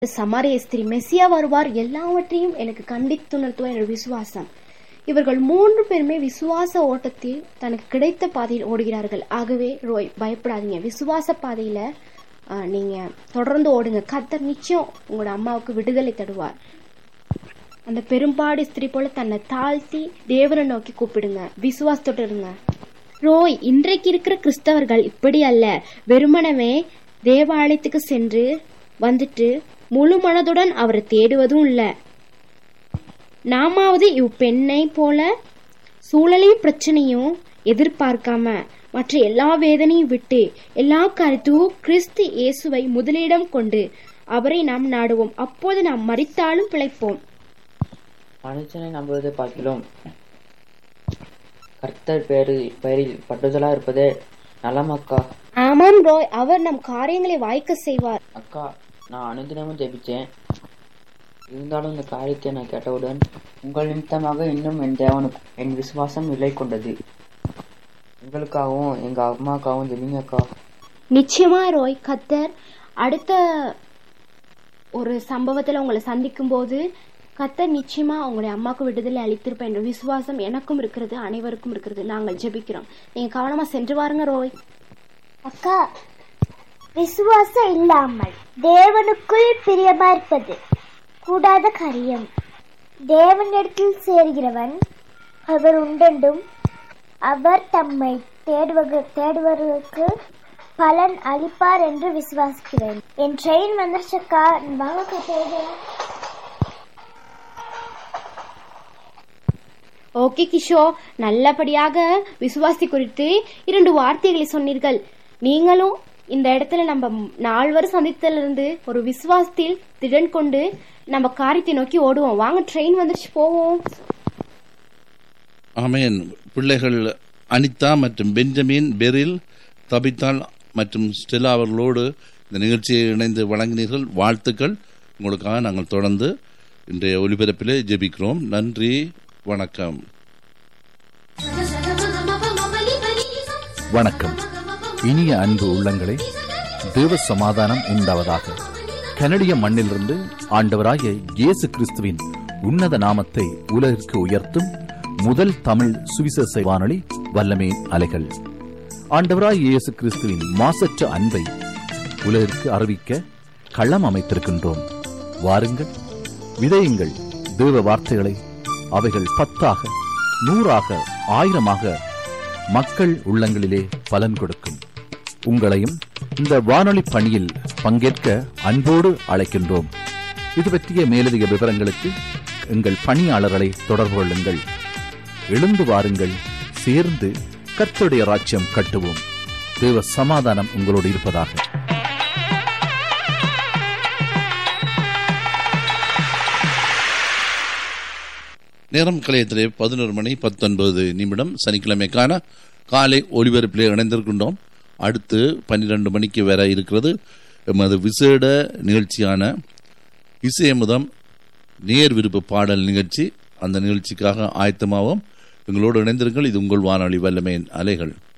சமாரிய ஸ்திரீ மெஸ்ஸியா வருவார் எல்லாவற்றையும் எனக்கு கண்டித்துணர்த்துவ என்னோட விசுவாசம் இவர்கள் மூன்று பேருமே விசுவாச ஓட்டத்தில் தனக்கு கிடைத்த பாதையில் ஓடுகிறார்கள் ஆகவே ரோய் பயப்படாதீங்க விசுவாச பாதையில ஆ, நீங்க தொடர்ந்து ஓடுங்க கத்தர் நிச்சயம் உங்களோட அம்மாவுக்கு விடுதலை தருவார் அந்த பெரும்பாடு ஸ்திரீ போல தன்னை தாழ்த்தி தேவனை நோக்கி கூப்பிடுங்க விசுவாசத்தோட இருங்க ரோய் இன்றைக்கு இருக்கிற கிறிஸ்தவர்கள் இப்படி அல்ல வெறுமனவே தேவாலயத்துக்கு சென்று வந்துட்டு முழு மனதுடன் அவரை தேடுவதும் இல்ல நாமாவது இவ் பெண்ணை போல சூழலையும் பிரச்சனையும் எதிர்பார்க்காம மற்ற எல்லா வேதனையும் விட்டு எல்லா கருத்தும் கிறிஸ்து இயேசுவை முதலிடம் கொண்டு அவரை நாம் நாடுவோம் அப்போது நாம் மறித்தாலும் பிழைப்போம் மனுஷனை நம்புவதை பார்க்கிலும் கர்த்தர் பேரில் பெயரில் பட்டுதலா இருப்பதே நலம் அக்கா ஆமாம் ரோய் அவர் நம் காரியங்களை வாய்க்க செய்வார் அக்கா நான் அனுதினமும் ஜெபிச்சேன் இருந்தாலும் இந்த காரியத்தை நான் கேட்டவுடன் உங்கள் நிமித்தமாக இன்னும் என் தேவனுக்கு என் விசுவாசம் நிலை கொண்டது உங்களுக்காகவும் எங்க அம்மாக்காகவும் ஜெபிங்க அக்கா நிச்சயமா ரோய் கத்தர் அடுத்த ஒரு சம்பவத்துல உங்களை சந்திக்கும் போது கத்தர் நிச்சயமா உங்களுடைய அம்மாவுக்கு விடுதலை அளித்திருப்பேன் என்ற விசுவாசம் எனக்கும் இருக்கிறது அனைவருக்கும் இருக்கிறது நாங்கள் ஜெபிக்கிறோம் நீங்க கவனமா சென்று வாருங்க ரோய் அக்கா விசுவாசம் இல்லாமல் தேவனுக்குள் பிரியமா இருப்பது கூடாத காரியம் தேவனிடத்தில் சேர்கிறவன் அவர் உண்டென்றும் அவர் தம்மை தேடுவக தேடுவர்களுக்கு பலன் அளிப்பார் என்று விசுவாசிக்கிறேன் என் ட்ரெயின் வந்துருச்சக்கா வாங்க போகிறேன் ஓகே கிஷோ நல்லபடியாக விசுவாசி குறித்து இரண்டு வார்த்தைகளை சொன்னீர்கள் நீங்களும் இந்த இடத்துல நம்ம நால்வர் சந்தித்ததிலிருந்து ஒரு விசுவாசத்தில் திடன் கொண்டு நம்ம காரியத்தை நோக்கி ஓடுவோம் வாங்க ட்ரெயின் வந்துருச்சு போவோம் ஆமேன் பிள்ளைகள் அனிதா மற்றும் பெஞ்சமின் பெரில் தபித்தாள் மற்றும் ஸ்டெல்லா அவர்களோடு இந்த நிகழ்ச்சியை இணைந்து வழங்கினீர்கள் வாழ்த்துக்கள் உங்களுக்காக நாங்கள் தொடர்ந்து இன்றைய ஒலிபரப்பிலே ஜெபிக்கிறோம் நன்றி வணக்கம் வணக்கம் இனிய அன்பு உள்ளங்களே தேவ சமாதானம் உண்டாவதாக கனடிய மண்ணிலிருந்து ஆண்டவராகிய இயேசு கிறிஸ்துவின் உன்னத நாமத்தை உலகிற்கு உயர்த்தும் முதல் தமிழ் சுவிசேஷ வானொலி வல்லமே அலைகள் ஆண்டவராய் இயேசு கிறிஸ்துவின் மாசற்ற அன்பை உலகிற்கு அறிவிக்க களம் அமைத்திருக்கின்றோம் வாருங்கள் விதையுங்கள் தேவ வார்த்தைகளை அவைகள் பத்தாக நூறாக ஆயிரமாக மக்கள் உள்ளங்களிலே பலன் கொடுக்கும் உங்களையும் இந்த வானொலி பணியில் பங்கேற்க அன்போடு அழைக்கின்றோம் இது பற்றிய மேலதிக விவரங்களுக்கு எங்கள் பணியாளர்களை தொடர்பு கொள்ளுங்கள் எழுந்து வாருங்கள் சேர்ந்து கர்த்தருடைய ராஜ்யம் கட்டுவோம் தேவ சமாதானம் உங்களோடு இருப்பதாக நேரம் கலையத்திலே பதினோரு மணி பத்தொன்பது நிமிடம் சனிக்கிழமைக்கான காலை ஒலிபரப்பிலே இணைந்திருக்கின்றோம் அடுத்து பன்னிரண்டு மணிக்கு வர இருக்கிறது எமது விசேட நிகழ்ச்சியான இசையமுதம் நேர் விருப்ப பாடல் நிகழ்ச்சி அந்த நிகழ்ச்சிக்காக ஆயத்தமாவோம் எங்களோடு இணைந்திருங்கள் இது உங்கள் வானொலி வல்லமையின் அலைகள்